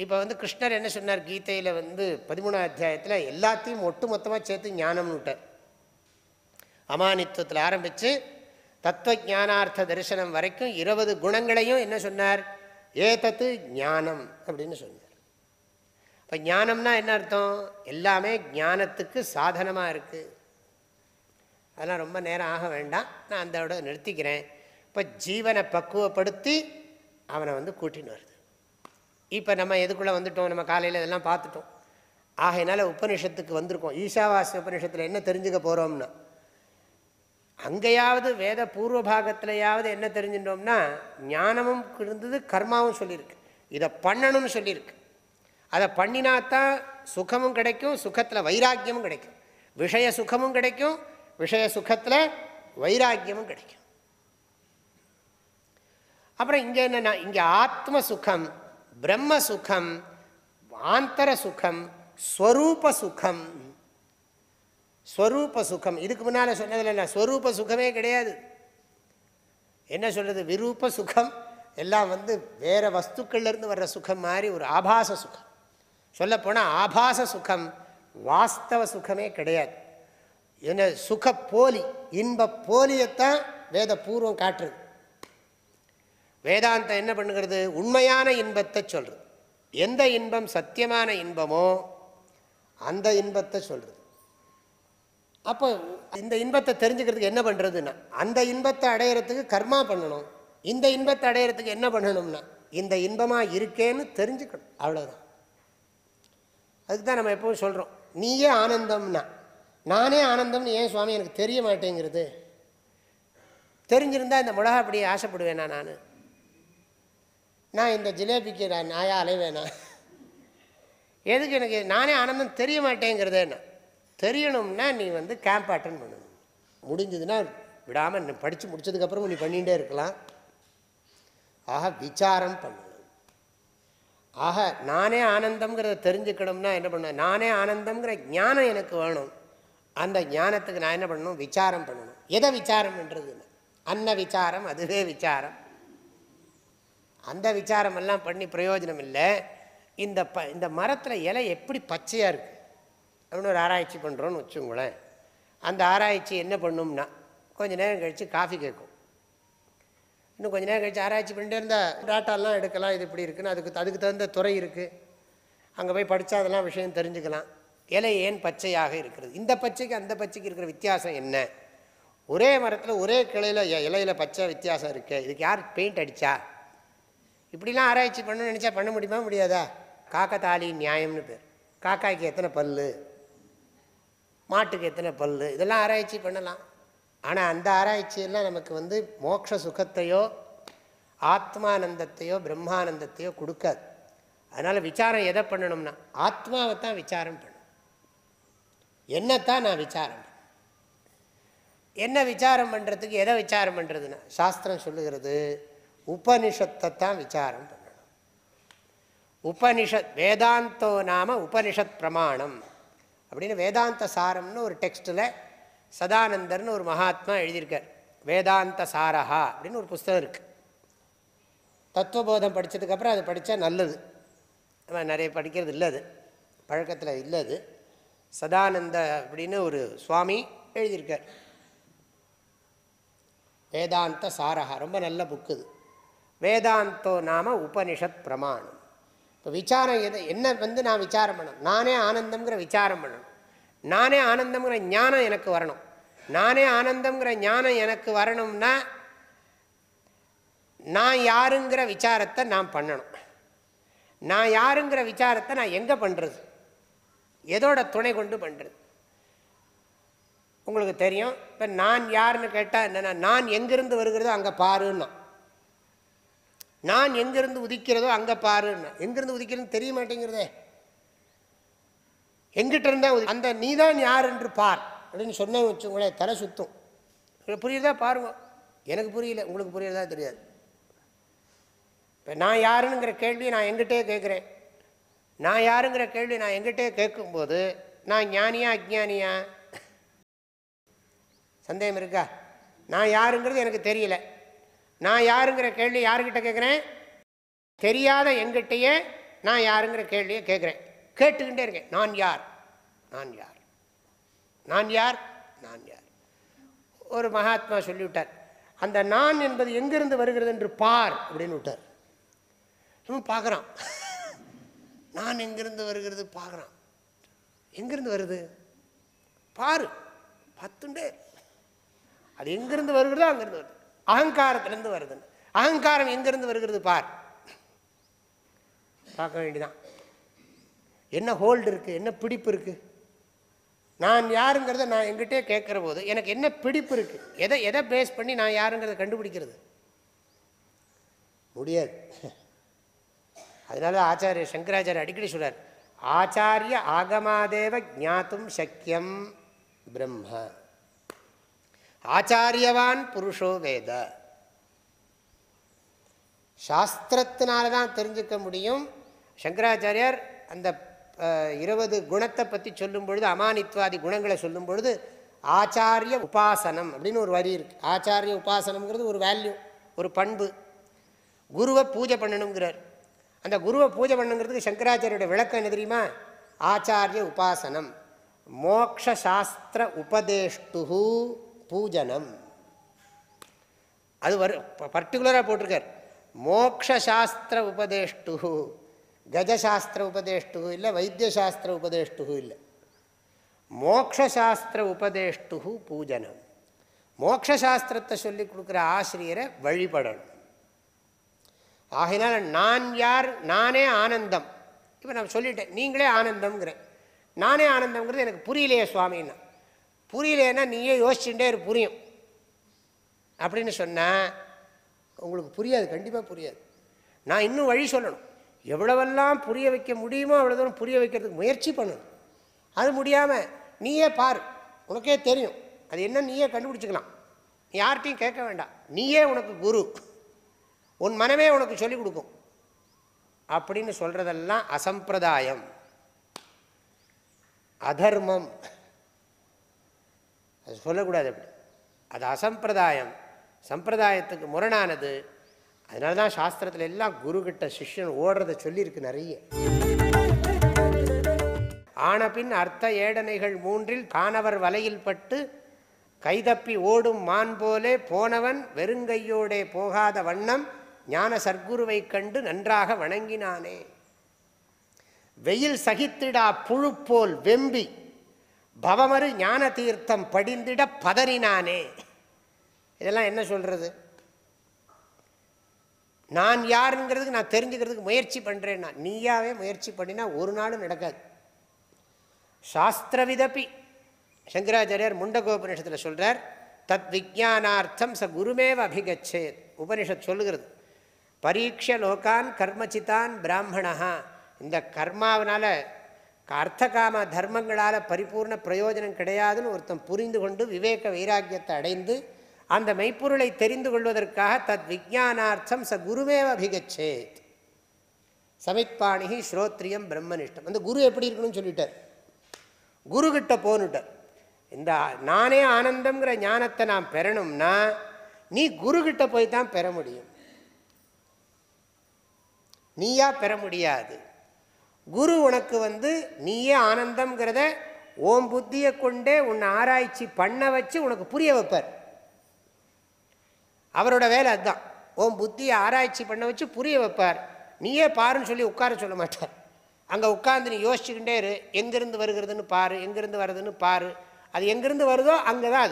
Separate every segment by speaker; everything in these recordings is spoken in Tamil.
Speaker 1: இப்போ வந்து கிருஷ்ணர் என்ன சொன்னார் கீதையில் வந்து பதிமூணாம் அத்தியாயத்தில் எல்லாத்தையும் ஒட்டு மொத்தமாக சேர்த்து ஞானம்னு விட்டார் அமானித்துவத்தில் ஆரம்பித்து தத்துவ ஞானார்த்த தரிசனம் வரைக்கும் இருபது குணங்களையும் என்ன சொன்னார் ஏதத்து ஞானம் அப்படின்னு சொன்னார் இப்போ ஞானம்னா என்ன அர்த்தம் எல்லாமே ஞானத்துக்கு சாதனமாக இருக்குது அதெல்லாம் ரொம்ப நேரம் ஆக வேண்டாம் நான் அந்தோட நிறுத்திக்கிறேன் இப்போ ஜீவனை பக்குவப்படுத்தி அவனை வந்து கூட்டின்னு வருது இப்போ நம்ம எதுக்குள்ளே வந்துட்டோம் நம்ம காலையில் இதெல்லாம் பார்த்துட்டோம் ஆகையினால உபனிஷத்துக்கு வந்திருக்கோம் ஈஷாவாசிய உபனிஷத்தில் என்ன தெரிஞ்சுக்க போகிறோம்னா அங்கேயாவது வேத பூர்வ பாகத்திலையாவது என்ன தெரிஞ்சிட்டோம்னா ஞானமும் இருந்தது கர்மாவும் சொல்லியிருக்கு இதை பண்ணணும்னு சொல்லியிருக்கு அதை பண்ணினாத்தான் சுகமும் கிடைக்கும் சுகத்தில் வைராக்கியமும் கிடைக்கும் விஷய சுகமும் கிடைக்கும் விஷய சுகத்தில் வைராக்கியமும் கிடைக்கும் அப்புறம் இங்கே என்னென்னா இங்கே ஆத்ம சுகம் பிரம்ம சுகம் ஆந்தர சுகம் ஸ்வரூப சுகம் ஸ்வரூப சுகம் இதுக்கு முன்னால் சொன்னதில் என்ன ஸ்வரூப சுகமே கிடையாது என்ன சொல்கிறது விரூப சுகம் எல்லாம் வந்து வேறு வஸ்துக்கள்லேருந்து வர்ற சுகம் மாதிரி ஒரு ஆபாச சுகம் சொல்லப்போனால் ஆபாச சுகம் வாஸ்தவ சுகமே கிடையாது என்ன சுக போலி இன்ப போலியைத்தான் வேத பூர்வம் காட்டுறது வேதாந்தம் என்ன பண்ணுகிறது உண்மையான இன்பத்தை சொல்கிறது எந்த இன்பம் சத்தியமான இன்பமோ அந்த இன்பத்தை சொல்கிறது அப்போ இந்த இன்பத்தை தெரிஞ்சுக்கிறதுக்கு என்ன பண்ணுறதுன்னா அந்த இன்பத்தை அடையிறதுக்கு கர்மா பண்ணணும் இந்த இன்பத்தை அடையிறதுக்கு என்ன பண்ணணும்னா இந்த இன்பமாக இருக்கேன்னு தெரிஞ்சுக்கணும் அவ்வளோதான் அதுக்கு தான் நம்ம எப்பவும் சொல்கிறோம் நீயே ஆனந்தம்னா நானே ஆனந்தம்னு ஏன் சுவாமி எனக்கு தெரிய மாட்டேங்கிறது தெரிஞ்சிருந்தா இந்த மிளகா அப்படி ஆசைப்படுவேனா நான் நான் இந்த ஜிலேபிக்கு நான் நாயா அலைவேனா எதுக்கு எனக்கு நானே ஆனந்தம் தெரிய மாட்டேங்கிறதேன்னா தெரியணும்னா நீ வந்து கேம்ப் அட்டன் பண்ணணும் முடிஞ்சதுன்னா விடாமல் நீ படித்து முடிச்சதுக்கப்புறமும் நீ பண்ணிகிட்டே இருக்கலாம் ஆக விசாரம் பண்ணணும் ஆக நானே ஆனந்தம்ங்கிறத தெரிஞ்சுக்கணும்னா என்ன பண்ணுவேன் நானே ஆனந்தம்ங்கிற ஞானம் எனக்கு வேணும் அந்த ஞானத்துக்கு நான் என்ன பண்ணணும் விசாரம் பண்ணணும் எதை விசாரம் பண்ணுறதுன்னு அன்ன விசாரம் அதுவே விசாரம் அந்த விசாரம் எல்லாம் பண்ணி பிரயோஜனம் இல்லை இந்த ப இந்த மரத்தில் இலை எப்படி பச்சையாக இருக்குது அப்படின்னு ஒரு ஆராய்ச்சி பண்ணுறோன்னு வச்சுங்களேன் அந்த ஆராய்ச்சி என்ன பண்ணும்னா கொஞ்ச நேரம் கழித்து காஃபி கேட்கும் இன்னும் கொஞ்ச நேரம் கழித்து ஆராய்ச்சி பண்ணிட்டே இருந்தால் டாட்டாலாம் எடுக்கலாம் இது இப்படி இருக்குன்னு அதுக்கு அதுக்கு தகுந்த துறை இருக்குது அங்கே போய் படித்தா அதெல்லாம் விஷயம் தெரிஞ்சுக்கலாம் இலை ஏன் பச்சையாக இருக்கிறது இந்த பச்சைக்கு அந்த பச்சைக்கு இருக்கிற வித்தியாசம் என்ன ஒரே மரத்தில் ஒரே கிளையில் இலையில பச்சை வித்தியாசம் இருக்குது இதுக்கு யார் பெயிண்ட் அடித்தா இப்படிலாம் ஆராய்ச்சி பண்ணணும்னு நினச்சா பண்ண முடியுமா முடியாதா காக்கத்தாலி நியாயம்னு பேர் காக்காய்க்கு எத்தனை பல்லு மாட்டுக்கு எத்தனை பல்லு இதெல்லாம் ஆராய்ச்சி பண்ணலாம் ஆனால் அந்த ஆராய்ச்சியெல்லாம் நமக்கு வந்து மோட்ச சுகத்தையோ ஆத்மானந்தத்தையோ பிரம்மானந்தத்தையோ கொடுக்காது அதனால் விசாரம் எதை பண்ணணும்னா ஆத்மாவை தான் விசாரம் பண்ணணும் என்னத்தான் நான் விசாரம் பண்ணணும் என்ன விசாரம் பண்ணுறதுக்கு எதை விசாரம் பண்ணுறதுன்னா சாஸ்திரம் சொல்லுகிறது உபனிஷத்தை தான் விசாரம் பண்ணணும் உபனிஷத் வேதாந்தோ நாம உபனிஷத் பிரமாணம் அப்படின்னு வேதாந்த சாரம்னு ஒரு டெக்ஸ்ட்டில் சதானந்தர்னு ஒரு மகாத்மா எழுதியிருக்கார் வேதாந்த சாரஹா அப்படின்னு ஒரு புஸ்தகம் இருக்குது தத்துவபோதம் படித்ததுக்கப்புறம் அது படித்தா நல்லது நம்ம நிறைய படிக்கிறது இல்லை அது பழக்கத்தில் இல்லை அது சதானந்த அப்படின்னு ஒரு சுவாமி எழுதியிருக்கார் வேதாந்த சாரஹா ரொம்ப நல்ல புக்கு இது வேதாந்தோ நாம உபனிஷத் பிரமாணம் இப்போ விசாரம் எது என்ன வந்து நான் விசாரம் பண்ணணும் நானே ஆனந்தம்ங்கிற விசாரம் பண்ணணும் நானே ஆனந்தம்ங்கிற ஞானம் எனக்கு வரணும் நானே ஆனந்தம்ங்கிற ஞானம் எனக்கு வரணும்னா நான் யாருங்கிற விசாரத்தை நான் பண்ணணும் நான் யாருங்கிற விசாரத்தை நான் எங்கே பண்ணுறது எதோட துணை கொண்டு பண்ணுறது உங்களுக்கு தெரியும் இப்போ நான் யாருன்னு கேட்டால் என்னென்னா நான் எங்கிருந்து வருகிறதோ அங்கே பாருன்னா நான் எங்கிருந்து உதிக்கிறதோ அங்கே பாருன்னா எங்கிருந்து உதிக்கிறதுன்னு தெரிய மாட்டேங்கிறதே எங்கிட்ட இருந்தால் உதி அந்த நீதான் யார் என்று பார் அப்படின்னு சொன்ன வச்சுங்களேன் தலை சுத்தும் உங்களுக்கு புரியுதா பாருங்க எனக்கு புரியல உங்களுக்கு புரியுறதா தெரியாது இப்போ நான் யாருங்கிற கேள்வி நான் எங்கிட்டே கேட்குறேன் நான் யாருங்கிற கேள்வி நான் எங்கிட்டே கேட்கும்போது நான் ஞானியா அஜ்ஞானியா சந்தேகம் இருக்கா நான் யாருங்கிறது எனக்கு தெரியல நான் யாருங்கிற கேள்வி யாருக்கிட்ட கேட்குறேன் தெரியாத எங்கிட்டயே நான் யாருங்கிற கேள்வியை கேட்குறேன் கேட்டுக்கிட்டே இருக்கேன் நான் யார் நான் யார் நான் யார் நான் யார் ஒரு மகாத்மா சொல்லிவிட்டார் அந்த நான் என்பது எங்கிருந்து வருகிறது என்று பார் அப்படின்னு விட்டார் இவன் பார்க்குறான் நான் எங்கிருந்து வருகிறது பார்க்குறான் எங்கிருந்து வருது பாரு பத்துண்டே இரு. அது எங்கிருந்து வருகிறதோ அங்கிருந்து வருது அகங்காரத்திலேருந்து வருதுன்னு அகங்காரம் எங்கிருந்து வருகிறது பார் பார்க்க வேண்டியதான் என்ன ஹோல்டு இருக்குது என்ன பிடிப்பு இருக்குது நான் யாருங்கிறத நான் எங்கிட்டே கேட்குற போது எனக்கு என்ன பிடிப்பு இருக்குது எதை எதை பேஸ் பண்ணி நான் யாருங்கிறத கண்டுபிடிக்கிறது முடியாது அதனால ஆச்சாரிய சங்கராச்சாரிய அடிக்கடி சொல்றார் ஆச்சாரிய ஆகமாதேவ ஞாத்தும் சக்கியம் பிரம்ம ஆச்சாரியவான் புருஷோ வேத சாஸ்திரத்தினால தான் தெரிஞ்சுக்க முடியும் சங்கராச்சாரியார் அந்த அஹ், இருபது குணத்தை பற்றி சொல்லும் பொழுது அமானித்வாதி குணங்களை சொல்லும் பொழுது ஆச்சாரிய உபாசனம் அப்படின்னு ஒரு வரி இருக்கு ஆச்சாரிய உபாசனம்ங்கிறது ஒரு வேல்யூ ஒரு பண்பு குருவை பூஜை பண்ணணுங்கிறார் அந்த குருவை பூஜை பண்ணுங்கிறதுக்கு சங்கராச்சாரியோட விளக்கம் என்ன தெரியுமா ஆச்சாரிய உபாசனம் மோக்ஷாஸ்திர உபதேஷ்டு பூஜனம் அது வரு பர்டிகுலராக போட்டிருக்கார் மோக்ஷாஸ்திர உபதேஷ்டு கஜசாஸ்திர உபதேஷ்டு இல்லை வைத்தியசாஸ்திர உபதேஷ்டு இல்லை மோக்ஷாஸ்திர உபதேஷ்டு பூஜனம் மோக்ஷாஸ்திரத்தை சொல்லி கொடுக்குற ஆசிரியரை வழிபடணும் ஆகையினால நான் யார் நானே ஆனந்தம் இப்போ நான் சொல்லிட்டேன் நீங்களே ஆனந்தம்ங்கிறேன் நானே ஆனந்தம்ங்கிறது எனக்கு புரியலையே சுவாமின்னா புரியலைன்னா நீயே யோசிச்சுட்டே இரு புரியும் அப்படின்னு சொன்னால் உங்களுக்கு புரியாது கண்டிப்பாக புரியாது நான் இன்னும் வழி சொல்லணும் எவ்வளவெல்லாம் புரிய வைக்க முடியுமோ அவ்வளோ தூரம் புரிய வைக்கிறதுக்கு முயற்சி பண்ணணும் அது முடியாமல் நீயே பார் உனக்கே தெரியும் அது என்ன நீயே கண்டுபிடிச்சிக்கலாம் நீ யார்கிட்டையும் கேட்க வேண்டாம் நீயே உனக்கு குரு உன் மனமே உனக்கு சொல்லிக் கொடுக்கும் அப்படின்னு சொல்கிறதெல்லாம் அசம்பிரதாயம் அதர்மம் அது சொல்லக்கூடாது அப்படி அது அசம்பிரதாயம் சம்பிரதாயத்துக்கு முரணானது அதனால தான் சாஸ்திரத்தில் எல்லாம் குருக்கிட்ட சிஷ்யன் ஓடுறத சொல்லியிருக்கு நிறைய ஆனபின் அர்த்த ஏடனைகள் மூன்றில் காணவர் வலையில் பட்டு கைதப்பி ஓடும் மான் போலே போனவன் வெறுங்கையோடே போகாத வண்ணம் ஞான சர்க்குருவைக் கண்டு நன்றாக வணங்கினானே வெயில் சகித்திடா புழு போல் வெம்பி பவமறு ஞான தீர்த்தம் படிந்திட பதறினானே இதெல்லாம் என்ன சொல்றது நான் யாருங்கிறதுக்கு நான் தெரிஞ்சுக்கிறதுக்கு முயற்சி பண்ணுறேன் நான் நீயாவே முயற்சி பண்ணினா ஒரு நாளும் நடக்காது சாஸ்திரவிதப்பி சங்கராச்சாரியார் முண்டகோபனிஷத்தில் சொல்கிறார் தத் விஜானார்த்தம் ச குருமேவ அபிகச்சேத் உபனிஷத் சொல்லுகிறது பரீட்ச லோகான் கர்மச்சிதான் பிராமணா இந்த கர்மாவனால அர்த்தகாம தர்மங்களால் பரிபூர்ண பிரயோஜனம் கிடையாதுன்னு ஒருத்தன் புரிந்து கொண்டு விவேக வைராக்கியத்தை அடைந்து அந்த மெய்ப்பொருளை தெரிந்து கொள்வதற்காக தத் விஜானார்த்தம் ச குருமேவ அபிகச்சேத் சமித்பாணிகி ஸ்ரோத்ரியம் பிரம்மனிஷ்டம் அந்த குரு எப்படி இருக்கணும்னு சொல்லிட்டார் குருக்கிட்ட போனுட்டார் இந்த நானே ஆனந்தங்கிற ஞானத்தை நான் பெறணும்னா நீ குருக்கிட்ட போய் தான் பெற முடியும் நீயா பெற முடியாது குரு உனக்கு வந்து நீயே ஆனந்தம்ங்கிறத ஓம் புத்தியை கொண்டே உன்னை ஆராய்ச்சி பண்ண வச்சு உனக்கு புரிய வைப்பார் அவரோட வேலை அதுதான் ஓம் புத்தியை ஆராய்ச்சி பண்ண வச்சு புரிய வைப்பார் நீயே பாருன்னு சொல்லி உட்கார சொல்ல மாட்டார் அங்கே உட்கார்ந்து நீ யோசிச்சுக்கிட்டே இரு எங்கேருந்து வருகிறதுன்னு பாரு எங்கேருந்து வருதுன்னு பாரு அது எங்கேருந்து வருதோ அங்கே தான் அது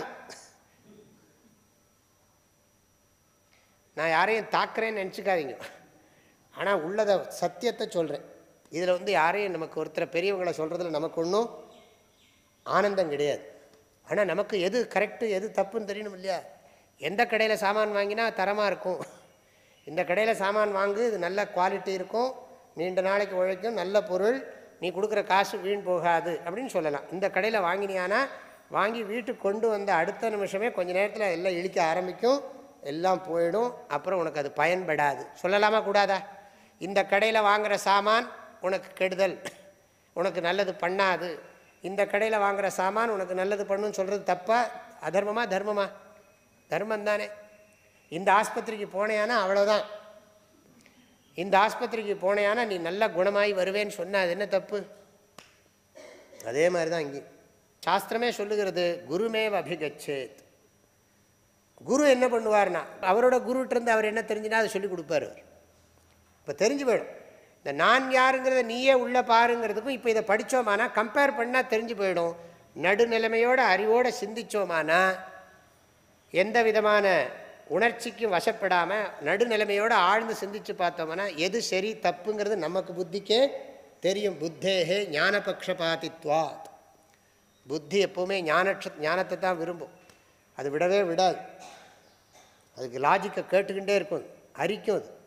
Speaker 1: நான் யாரையும் தாக்குறேன்னு நினச்சிக்காதீங்க ஆனால் உள்ளதை சத்தியத்தை சொல்கிறேன் இதில் வந்து யாரையும் நமக்கு ஒருத்தரை பெரியவங்களை சொல்கிறதுல நமக்கு ஒன்றும் ஆனந்தம் கிடையாது ஆனால் நமக்கு எது கரெக்டு எது தப்புன்னு தெரியணும் இல்லையா எந்த கடையில் சாமான் வாங்கினா தரமாக இருக்கும் இந்த கடையில் சாமான் வாங்கு இது நல்ல குவாலிட்டி இருக்கும் நீண்ட நாளைக்கு உழைக்கும் நல்ல பொருள் நீ கொடுக்குற காசு வீண் போகாது அப்படின்னு சொல்லலாம் இந்த கடையில் வாங்கினியானா வாங்கி வீட்டுக்கு கொண்டு வந்த அடுத்த நிமிஷமே கொஞ்ச நேரத்தில் எல்லாம் இழிக்க ஆரம்பிக்கும் எல்லாம் போயிடும் அப்புறம் உனக்கு அது பயன்படாது சொல்லலாமா கூடாதா இந்த கடையில் வாங்குகிற சாமான் உனக்கு கெடுதல் உனக்கு நல்லது பண்ணாது இந்த கடையில் வாங்குகிற சாமான் உனக்கு நல்லது பண்ணுன்னு சொல்கிறது தப்பா அதர்மமா தர்மமா தர்மம் தானே இந்த ஆஸ்பத்திரிக்கு போனேன்னா அவ்வளோதான் இந்த ஆஸ்பத்திரிக்கு போனேன்னா நீ நல்லா குணமாகி வருவேன்னு சொன்ன அது என்ன தப்பு அதே மாதிரி தான் இங்கே சாஸ்திரமே சொல்லுகிறது குருமேவ அபிகச்சேத் குரு என்ன பண்ணுவார்னா அவரோட குருட்டிருந்து அவர் என்ன தெரிஞ்சுனா அதை சொல்லி கொடுப்பார் அவர் இப்போ தெரிஞ்சு போயிடும் இந்த நான் யாருங்கிறத நீயே உள்ளே பாருங்கிறதுக்கும் இப்போ இதை படித்தோமானா கம்பேர் பண்ணால் தெரிஞ்சு போயிடும் நடுநிலைமையோட அறிவோடு சிந்திச்சோமானா எந்த விதமான உணர்ச்சிக்கும் வசப்படாமல் நடுநிலைமையோடு ஆழ்ந்து சிந்திச்சு பார்த்தோம்னா எது சரி தப்புங்கிறது நமக்கு புத்திக்கே தெரியும் புத்தேகே ஞானபக்ஷபாதித்வாத் புத்தி எப்போவுமே ஞானட்ச ஞானத்தை தான் விரும்பும் அது விடவே விடாது அதுக்கு லாஜிக்கை கேட்டுக்கிட்டே இருக்கும் அது. அரிக்கும் அது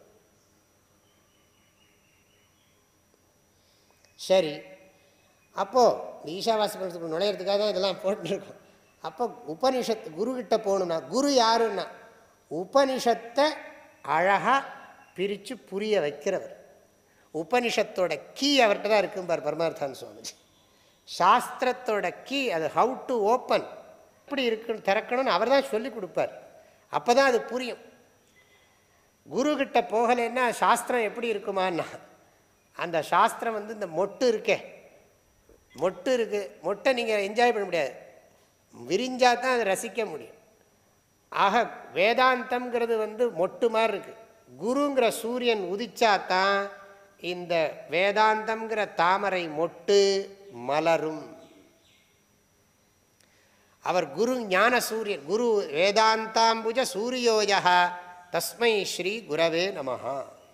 Speaker 1: சரி அப்போது இந்த ஈஷாவாசபுரத்துக்கு நுழையிறதுக்காக தான் இதெல்லாம் போட்டுருக்கோம் அப்போ உபனிஷத் குருக்கிட்ட போகணும்னா குரு யாருன்னா உபனிஷத்தை அழகாக பிரித்து புரிய வைக்கிறவர் உபனிஷத்தோட கீ அவர்கிட்ட தான் இருக்கும்பார் பரமார்த்தான் சுவாமிஜி சாஸ்திரத்தோட கீ அது ஹவு டு ஓப்பன் எப்படி இருக்குன்னு திறக்கணும்னு அவர் தான் சொல்லி கொடுப்பார் அப்போ தான் அது புரியும் குருக்கிட்ட போகலைன்னா சாஸ்திரம் எப்படி இருக்குமான்னா அந்த சாஸ்திரம் வந்து இந்த மொட்டு இருக்கே மொட்டு இருக்குது மொட்டை நீங்கள் என்ஜாய் பண்ண முடியாது விரிஞ்சா தான் அதை ரசிக்க முடியும் ஆக வேதாந்தம்ங்கிறது வந்து மொட்டு மாதிரி இருக்குது குருங்கிற சூரியன் உதிச்சா தான் இந்த வேதாந்தம்ங்கிற தாமரை மொட்டு மலரும் அவர் குரு ஞான சூரியன் குரு வேதாந்தாம்புஜ சூரியோய தஸ்மை ஸ்ரீ குரவே நமஹா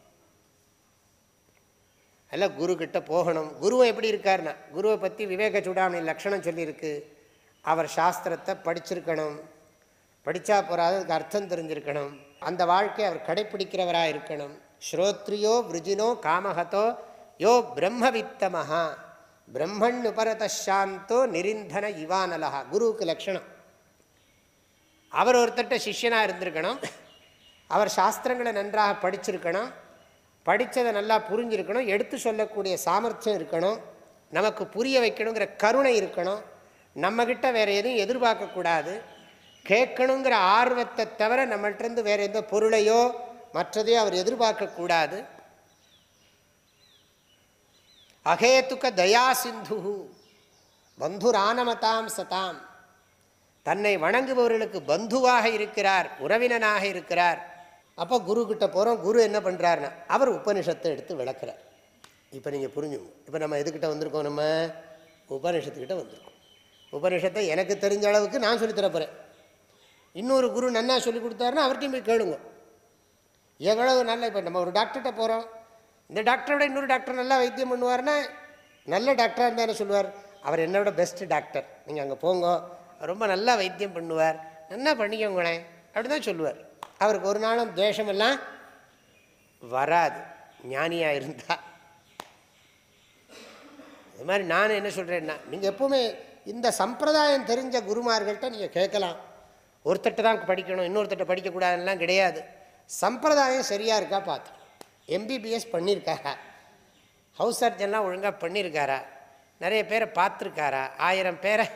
Speaker 1: அல்ல குரு கிட்ட போகணும் குருவை எப்படி இருக்காருன்னா குருவை பற்றி விவேக சூடாமணி லக்ஷணம் சொல்லியிருக்கு அவர் சாஸ்திரத்தை படிச்சிருக்கணும் படித்தா போகாது அதுக்கு அர்த்தம் தெரிஞ்சிருக்கணும் அந்த வாழ்க்கையை அவர் கடைப்பிடிக்கிறவராக இருக்கணும் ஸ்ரோத்ரியோ விருஜினோ காமஹதோ யோ பிரம்மவித்தமஹா பிரம்மன் உபரதாந்தோ நிரிந்தன இவானலஹா குருவுக்கு லக்ஷணம் அவர் ஒருத்தட்ட சிஷ்யனாக இருந்திருக்கணும் அவர் சாஸ்திரங்களை நன்றாக படிச்சிருக்கணும் படித்ததை நல்லா புரிஞ்சிருக்கணும் எடுத்து சொல்லக்கூடிய சாமர்த்தியம் இருக்கணும் நமக்கு புரிய வைக்கணுங்கிற கருணை இருக்கணும் நம்மக்கிட்ட வேறு எதுவும் எதிர்பார்க்கக்கூடாது கேட்கணுங்கிற ஆர்வத்தை தவிர நம்மள்கிட்டருந்து வேறு எந்த பொருளையோ மற்றதையோ அவர் எதிர்பார்க்கக்கூடாது அகேத்துக்க தயா சிந்து பந்துரானமதாம் சதாம் தன்னை வணங்குபவர்களுக்கு பந்துவாக இருக்கிறார் உறவினனாக இருக்கிறார் அப்போ குரு கிட்ட போகிறோம் குரு என்ன பண்ணுறாருன்னா அவர் உபனிஷத்தை எடுத்து விளக்குறார் இப்போ நீங்கள் புரிஞ்சுங்க இப்போ நம்ம எதுக்கிட்ட வந்திருக்கோம் நம்ம உபனிஷத்துக்கிட்ட வந்திருக்கோம் உபனிஷத்தை எனக்கு தெரிஞ்ச அளவுக்கு நான் சொல்லித்தர போகிறேன் இன்னொரு குரு நன்னா சொல்லி கொடுத்தாருன்னா அவர்கிட்டையும் போய் கேளுங்க எவ்வளவு நல்ல இப்போ நம்ம ஒரு டாக்டர்கிட்ட போகிறோம் இந்த டாக்டரோட இன்னொரு டாக்டர் நல்லா வைத்தியம் பண்ணுவார்னா நல்ல டாக்டராக இருந்தால் என்ன சொல்லுவார் அவர் என்னோட பெஸ்ட்டு டாக்டர் நீங்கள் அங்கே போங்க ரொம்ப நல்லா வைத்தியம் பண்ணுவார் நல்லா பண்ணிக்கோங்களேன் அப்படி தான் சொல்லுவார் அவருக்கு ஒரு நாளும் துவேஷமெல்லாம் வராது ஞானியாக இருந்தால் இது மாதிரி நான் என்ன சொல்கிறேன்னா நீங்கள் எப்போவுமே இந்த சம்பிரதாயம் தெரிஞ்ச குருமார்கள்ட்ட நீங்கள் கேட்கலாம் ஒருத்தட்ட தான் படிக்கணும் இன்னொருத்தட்ட படிக்கக்கூடாதுன்னெலாம் கிடையாது சம்பிரதாயம் சரியாக இருக்கா பார்த்து எம்பிபிஎஸ் பண்ணியிருக்காரா ஹவுஸ் சர்ஜன்லாம் ஒழுங்காக பண்ணியிருக்காரா நிறைய பேரை பார்த்துருக்காரா ஆயிரம் பேரை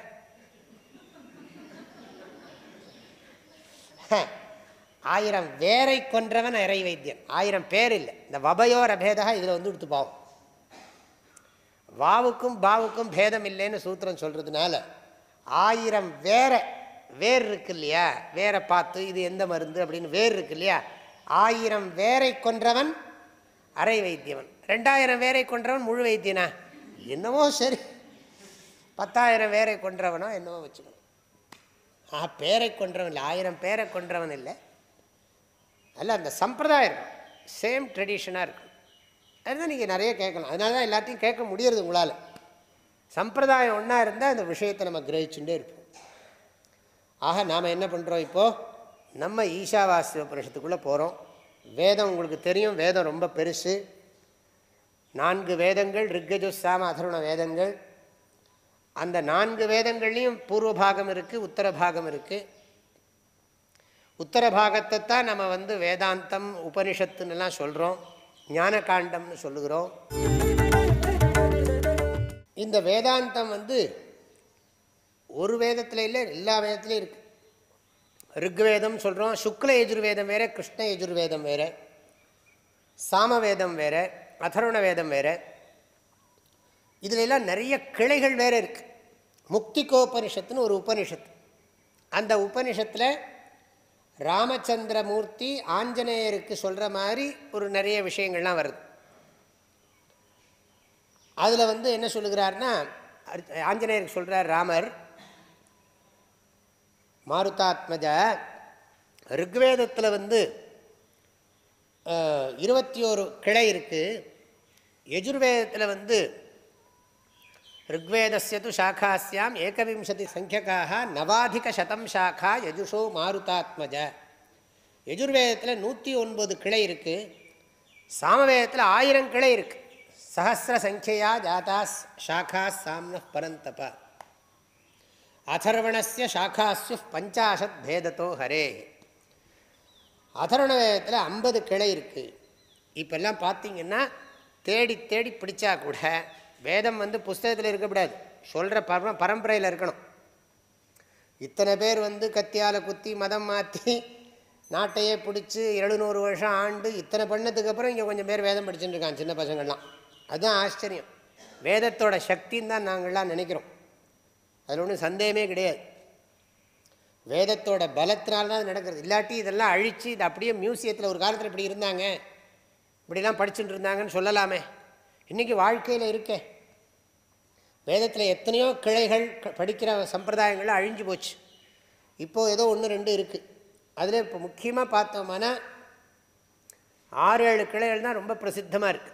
Speaker 1: ஆயிரம் வேரை கொன்றவன் இறை வைத்தியன் ஆயிரம் பேர் இல்லை இந்த வபயோர பேதா இதில் வந்து எடுத்து பாவம் வாவுக்கும் பாவுக்கும் பேதம் இல்லைன்னு சூத்திரம் சொல்கிறதுனால ஆயிரம் வேற வேர் இருக்கு இல்லையா வேரை பார்த்து இது எந்த மருந்து அப்படின்னு வேர் இருக்கு இல்லையா ஆயிரம் வேரை கொன்றவன் அரை வைத்தியவன் ரெண்டாயிரம் வேரை கொன்றவன் முழு வைத்தியனா என்னமோ சரி பத்தாயிரம் வேரை கொன்றவனோ என்னமோ வச்சுக்கணும் ஆ பேரை கொன்றவன் இல்லை ஆயிரம் பேரை கொன்றவன் இல்லை அல்ல அந்த சம்பிரதாயம் இருக்கும் சேம் ட்ரெடிஷனாக இருக்கும் அதுதான் நீங்கள் நிறைய கேட்கலாம் அதனால தான் எல்லாத்தையும் கேட்க முடியறது உங்களால் சம்பிரதாயம் ஒன்றா இருந்தால் அந்த விஷயத்தை நம்ம கிரகிச்சுட்டே இருப்போம் ஆக நாம் என்ன பண்ணுறோம் இப்போது நம்ம ஈஷாவாசிய உபனிஷத்துக்குள்ளே போகிறோம் வேதம் உங்களுக்கு தெரியும் வேதம் ரொம்ப பெருசு நான்கு வேதங்கள் ரிக்கஜு சாம அதருண வேதங்கள் அந்த நான்கு வேதங்கள்லேயும் பூர்வ பாகம் இருக்குது உத்தர பாகம் இருக்குது உத்தர பாகத்தை தான் நம்ம வந்து வேதாந்தம் உபனிஷத்துன்னெல்லாம் சொல்கிறோம் ஞானகாண்டம்னு சொல்லுகிறோம் இந்த வேதாந்தம் வந்து ஒரு வேதத்தில் இல்லை எல்லா வேதத்துலையும் இருக்குது ரிக்வேதம் சொல்கிறோம் சுக்ல யஜுர்வேதம் வேறு கிருஷ்ண யஜுர்வேதம் வேறு சாமவேதம் வேறு அதருண வேதம் வேறு இதுல எல்லாம் நிறைய கிளைகள் வேறு இருக்குது முக்திகோபனிஷத்துன்னு ஒரு உபனிஷத்து அந்த உபனிஷத்தில் ராமச்சந்திரமூர்த்தி ஆஞ்சநேயருக்கு சொல்கிற மாதிரி ஒரு நிறைய விஷயங்கள்லாம் வருது அதில் வந்து என்ன சொல்லுகிறார்னா ஆஞ்சநேயருக்கு சொல்கிறார் ராமர் மாருதாத்மஜ ரிக்வேதத்தில் வந்து இருபத்தி ஒரு கிளை இருக்குது யஜுர்வேதத்தில் வந்து ரிக்வேதஸ்ய து சாக்காஸ்யாம் ஏகவிம்சதி சங்கியக்காக நவாதிகசதம் சாக்கா யஜுஷோ மாருதாத்மஜ யஜுர்வேதத்தில் நூற்றி ஒன்பது கிளை இருக்குது சாமவேதத்தில் ஆயிரம் கிளை இருக்குது சஹசிர சங்கியா ஜாதா ஷாக்கா சாம்ன பரந்தப அதர்வணஸ்ய சாக்காசு பஞ்சாசத் பேதத்தோ ஹரே அதர்வண வேதத்தில் ஐம்பது கிளை இருக்குது இப்போல்லாம் பார்த்தீங்கன்னா தேடி தேடி பிடிச்சா கூட வேதம் வந்து புஸ்தகத்தில் இருக்கக்கூடாது சொல்கிற பர பரம்பரையில் இருக்கணும் இத்தனை பேர் வந்து கத்தியால் குத்தி மதம் மாற்றி நாட்டையே பிடிச்சி எழுநூறு வருஷம் ஆண்டு இத்தனை பண்ணதுக்கு அப்புறம் இங்கே கொஞ்சம் பேர் வேதம் படிச்சுட்டு இருக்காங்க சின்ன பசங்கள்லாம் அதுதான் ஆச்சரியம் வேதத்தோட சக்தின்னு தான் நாங்கள்லாம் நினைக்கிறோம் அதில் ஒன்றும் சந்தேகமே கிடையாது வேதத்தோட பலத்தினால்தான் அது நடக்கிறது இல்லாட்டி இதெல்லாம் அழித்து இது அப்படியே மியூசியத்தில் ஒரு காலத்தில் இப்படி இருந்தாங்க இப்படிலாம் படிச்சுட்டு இருந்தாங்கன்னு சொல்லலாமே இன்றைக்கி வாழ்க்கையில் இருக்கே வேதத்தில் எத்தனையோ கிளைகள் படிக்கிற சம்பிரதாயங்கள்லாம் அழிஞ்சு போச்சு இப்போது ஏதோ ஒன்று ரெண்டு இருக்குது அதில் இப்போ முக்கியமாக பார்த்தோம்னா ஆறு ஏழு கிளைகள் தான் ரொம்ப பிரசித்தமாக இருக்குது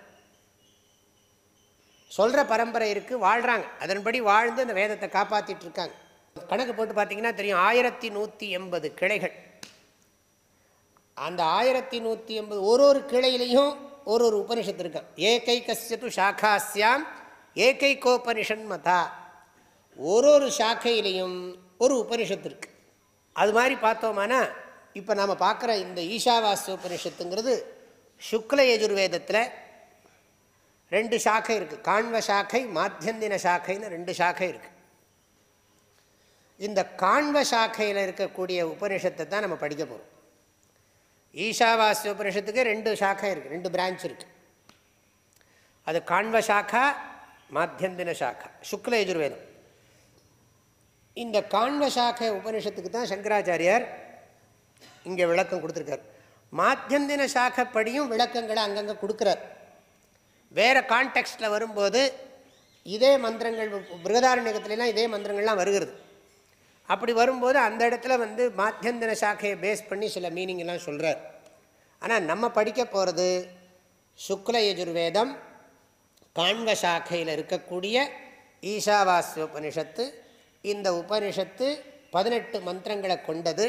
Speaker 1: சொல்கிற பரம்பரை இருக்குது வாழ்கிறாங்க அதன்படி வாழ்ந்து அந்த வேதத்தை காப்பாற்றிட்டு இருக்காங்க கணக்கு போட்டு பார்த்தீங்கன்னா தெரியும் ஆயிரத்தி நூற்றி எண்பது கிளைகள் அந்த ஆயிரத்தி நூற்றி எண்பது ஒரு ஒரு கிளையிலையும் ஒரு ஒரு உபனிஷத்து இருக்கான் ஏகை கசியத்து சாக்காஸ்யாம் ஏகை கோபனிஷன் மதா ஒரு ஒரு சாக்கையிலையும் ஒரு உபனிஷத்து இருக்கு அது மாதிரி பார்த்தோம்னா இப்போ நாம் பார்க்குற இந்த ஈஷாவாஸ்ய உபனிஷத்துங்கிறது சுக்ல யஜுர்வேதத்தில் ரெண்டு சாக்கை இருக்குது காண்வ சாக்கை மாத்தியந்தின சாக்கைன்னு ரெண்டு சாக்கை இருக்குது இந்த காண்வ சாக்கையில் இருக்கக்கூடிய உபனிஷத்தை தான் நம்ம படிக்க போகிறோம் ஈஷாவாஸ்ய உபனிஷத்துக்கு ரெண்டு சாக்கை இருக்குது ரெண்டு பிரான்ச் இருக்குது அது காண்வ சாக்கா மாத்தியந்தின சாக்கா சுக்ல யஜுர்வேதம் இந்த காண்வ சாக்கை உபனிஷத்துக்கு தான் சங்கராச்சாரியார் இங்கே விளக்கம் கொடுத்துருக்கார் மாத்தியந்தின சாக்கைப்படியும் விளக்கங்களை அங்கங்கே கொடுக்குறார் வேறு கான்டெக்ஸ்டில் வரும்போது இதே மந்திரங்கள் பிருகதாரண்யகத்துலலாம் இதே மந்திரங்கள்லாம் வருகிறது அப்படி வரும்போது அந்த இடத்துல வந்து மாத்தியந்திர சாக்கையை பேஸ் பண்ணி சில மீனிங் எல்லாம் சொல்கிறார் ஆனால் நம்ம படிக்க போகிறது சுக்ல யஜுர்வேதம் காண்வ சாக்கையில் இருக்கக்கூடிய ஈஷாவாஸ்ய உபனிஷத்து இந்த உபனிஷத்து பதினெட்டு மந்திரங்களை கொண்டது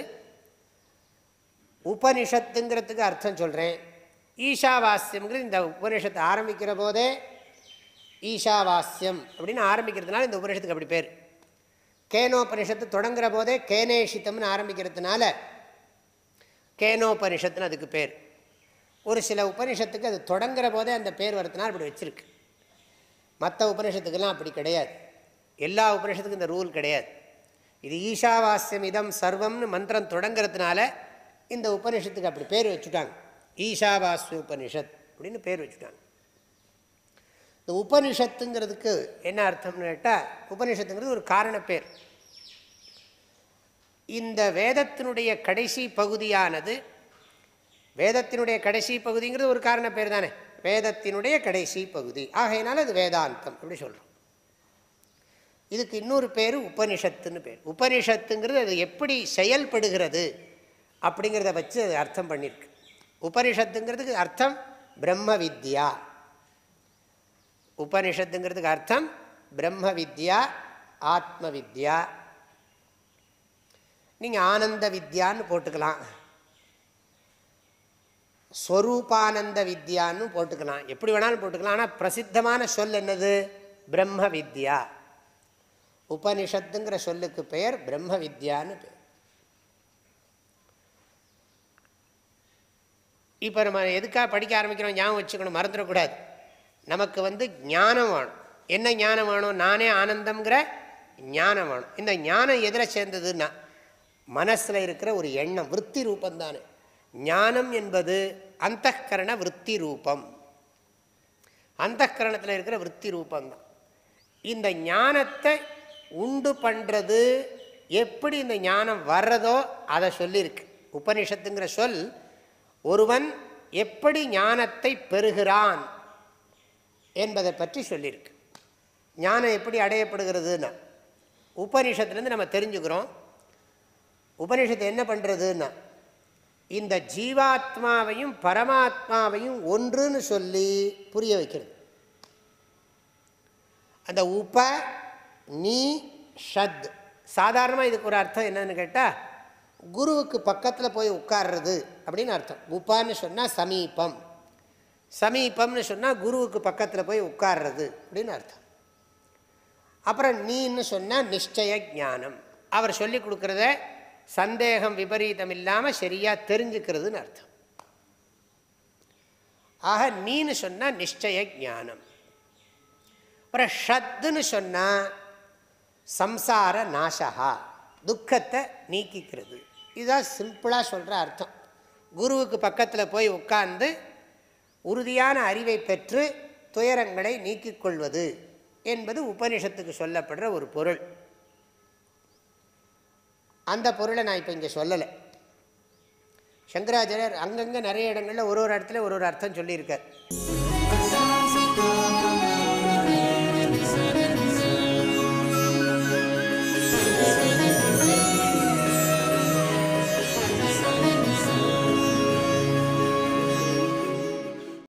Speaker 1: உபனிஷத்துங்கிறதுக்கு அர்த்தம் சொல்கிறேன் ஈஷாவாஸ்யம்ங்கிறது இந்த உபனிஷத்தை ஆரம்பிக்கிற போதே ஈஷாவாஸ்யம் அப்படின்னு ஆரம்பிக்கிறதுனால இந்த உபனிஷத்துக்கு அப்படி பேர் கேனோபனிஷத்து தொடங்குற போதே கேனேஷித்தம்னு ஆரம்பிக்கிறதுனால கேனோபனிஷத்துன்னு அதுக்கு பேர் ஒரு சில உபனிஷத்துக்கு அது தொடங்குற போதே அந்த பேர் வரதுனால அப்படி வச்சுருக்கு மற்ற உபனிஷத்துக்கெல்லாம் அப்படி கிடையாது எல்லா உபனிஷத்துக்கும் இந்த ரூல் கிடையாது இது ஈஷாவாஸ்யம் இதம் சர்வம்னு மந்திரம் தொடங்கிறதுனால இந்த உபனிஷத்துக்கு அப்படி பேர் வச்சுட்டாங்க ஈஷாவாஸ்ய உபனிஷத் அப்படின்னு பேர் வச்சுட்டாங்க இந்த உபனிஷத்துங்கிறதுக்கு என்ன அர்த்தம்னு கேட்டால் உபனிஷத்துங்கிறது ஒரு காரண பேர் இந்த வேதத்தினுடைய கடைசி பகுதியானது வேதத்தினுடைய கடைசி பகுதிங்கிறது ஒரு காரண பேர் தானே வேதத்தினுடைய கடைசி பகுதி ஆகையினால அது வேதாந்தம் அப்படி சொல்கிறோம் இதுக்கு இன்னொரு பேர் உபனிஷத்துன்னு பேர் உபனிஷத்துங்கிறது அது எப்படி செயல்படுகிறது அப்படிங்கிறத வச்சு அது அர்த்தம் பண்ணியிருக்கு உபனிஷத்துங்கிறதுக்கு அர்த்தம் பிரம்ம வித்யா உபனிஷத்துங்கிறதுக்கு அர்த்தம் பிரம்ம வித்யா ஆத்ம வித்யா நீங்கள் ஆனந்த வித்யான்னு போட்டுக்கலாம் ஸ்வரூபானந்த வித்யான்னு போட்டுக்கலாம் எப்படி வேணாலும் போட்டுக்கலாம் ஆனால் பிரசித்தமான சொல் என்னது பிரம்ம வித்யா உபனிஷத்துங்கிற சொல்லுக்கு பெயர் பிரம்ம வித்யான்னு பேர் இப்போ நம்ம எதுக்காக படிக்க ஆரம்பிக்கிறோம் ஞாபகம் வச்சுக்கணும் மறந்துடக்கூடாது நமக்கு வந்து ஞானம் வேணும் என்ன ஞானம் வேணும் நானே ஆனந்தம்ங்கிற ஞானம் வேணும் இந்த ஞானம் எதில் சேர்ந்ததுன்னா மனசில் இருக்கிற ஒரு எண்ணம் விற்பி ரூபந்தானே ஞானம் என்பது அந்தகரண விற்பி ரூபம் அந்தகரணத்தில் இருக்கிற விற்பி ரூபந்தான் இந்த ஞானத்தை உண்டு பண்ணுறது எப்படி இந்த ஞானம் வர்றதோ அதை சொல்லியிருக்கு உபனிஷத்துங்கிற சொல் ஒருவன் எப்படி ஞானத்தை பெறுகிறான் என்பதை பற்றி சொல்லியிருக்கு ஞானம் எப்படி அடையப்படுகிறதுன்னா உபனிஷத்துலேருந்து நம்ம தெரிஞ்சுக்கிறோம் உபனிஷத்து என்ன பண்ணுறதுன்னா இந்த ஜீவாத்மாவையும் பரமாத்மாவையும் ஒன்றுன்னு சொல்லி புரிய வைக்கிறது அந்த உப நீ ஷத் சாதாரணமாக இதுக்கு ஒரு அர்த்தம் என்னன்னு கேட்டால் குருவுக்கு பக்கத்தில் போய் உட்கார்றது அப்படின்னு அர்த்தம் உப்பான்னு சொன்னால் சமீபம் சமீபம்னு சொன்னால் குருவுக்கு பக்கத்தில் போய் உட்கார்றது அப்படின்னு அர்த்தம் அப்புறம் நீன்னு சொன்னால் நிச்சய ஞானம் அவர் சொல்லி கொடுக்குறத சந்தேகம் விபரீதம் இல்லாமல் சரியாக தெரிஞ்சுக்கிறதுன்னு அர்த்தம் ஆக நீன்னு சொன்னால் நிச்சய ஞானம் அப்புறம் ஷத்துன்னு சொன்னால் சம்சார நாசகா துக்கத்தை நீக்கிக்கிறது இதுதான் சிம்பிளாக சொல்கிற அர்த்தம் குருவுக்கு பக்கத்தில் போய் உட்கார்ந்து உறுதியான அறிவை பெற்று துயரங்களை நீக்கிக் கொள்வது என்பது உபனிஷத்துக்கு சொல்லப்படுற ஒரு பொருள் அந்த பொருளை நான் இப்போ இங்கே சொல்லலை சங்கராச்சாரியர் அங்கங்கே நிறைய இடங்களில் ஒரு ஒரு இடத்துல ஒரு ஒரு அர்த்தம் சொல்லியிருக்கார்